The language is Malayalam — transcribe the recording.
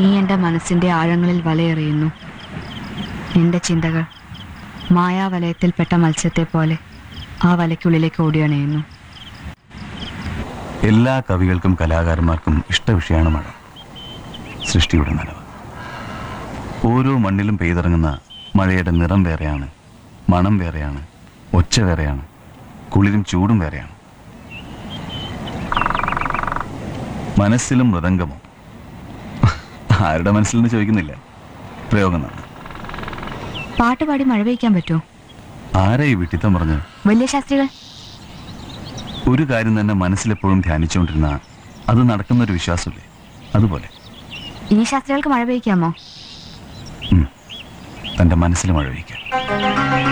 നീ എൻ്റെ മനസ്സിൻ്റെ ആഴങ്ങളിൽ വലയെറിയുന്നു എൻ്റെ ചിന്തകൾ മായാവലയത്തിൽപ്പെട്ട മത്സ്യത്തെ പോലെ ആ വലയ്ക്കുള്ളിലേക്ക് ഓടിയണയുന്നു എല്ലാ കവികൾക്കും കലാകാരന്മാർക്കും ഇഷ്ടവിഷയമാണ് മഴ സൃഷ്ടിയുടെ നനവ് ഓരോ മണ്ണിലും പെയ്തിറങ്ങുന്ന മഴയുടെ നിറം വേറെയാണ് മണം വേറെയാണ് ഒച്ച വേറെയാണ് കുളിരും ചൂടും വേറെയാണ് മനസ്സിലും മൃദംഗമോ ആരുടെ മനസ്സിൽ നിന്ന് ചോദിക്കുന്നില്ല പ്രയോഗം നടന്നു പാട്ട് പാടി മഴ പെയ്ക്കാൻ പറ്റുമോ ആരാ ഈ വിട്ടിത്തം പറഞ്ഞ് വലിയ ശാസ്ത്രികൾ ഒരു കാര്യം തന്നെ മനസ്സിലെപ്പോഴും ധ്യാനിച്ചുകൊണ്ടിരുന്ന അത് നടക്കുന്നൊരു വിശ്വാസമില്ലേ അതുപോലെ ഈ ശാസ്ത്രികൾക്ക് മഴ പെയ്ക്കാമോ ഉം. തൻ്റെ മനസ്സിൽ മഴ പെയ്ക്കാം